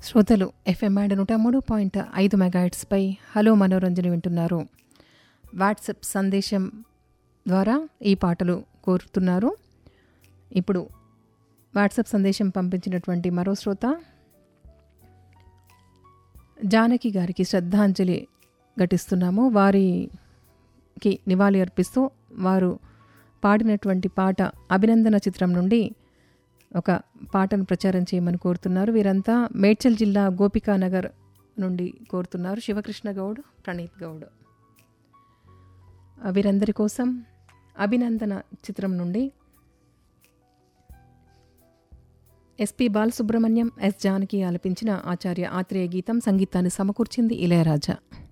శ్రోతలు FM and నూట మూడు పాయింట్ ఐదు మెగాయిట్స్పై హలో మనోరంజన వింటున్నారు వాట్సప్ సందేశం ద్వారా ఈ పాటలు కోరుతున్నారు ఇప్పుడు వాట్సప్ సందేశం పంపించినటువంటి మరో శ్రోత జానకి గారికి శ్రద్ధాంజలి ఘటిస్తున్నాము వారికి నివాళి అర్పిస్తూ వారు పాడినటువంటి పాట అభినందన చిత్రం నుండి ఒక పాటను ప్రచారం చేయమని కోరుతున్నారు వీరంతా మేడ్చల్ జిల్లా గోపికానగర్ నుండి కోరుతున్నారు శివకృష్ణ గౌడ్ ప్రణీత్ గౌడ్ వీరందరి కోసం అభినందన చిత్రం నుండి ఎస్పి బాలసుబ్రహ్మణ్యం ఎస్ జానకి ఆలపించిన ఆచార్య ఆత్రేయ గీతం సంగీతాన్ని సమకూర్చింది ఇళయరాజా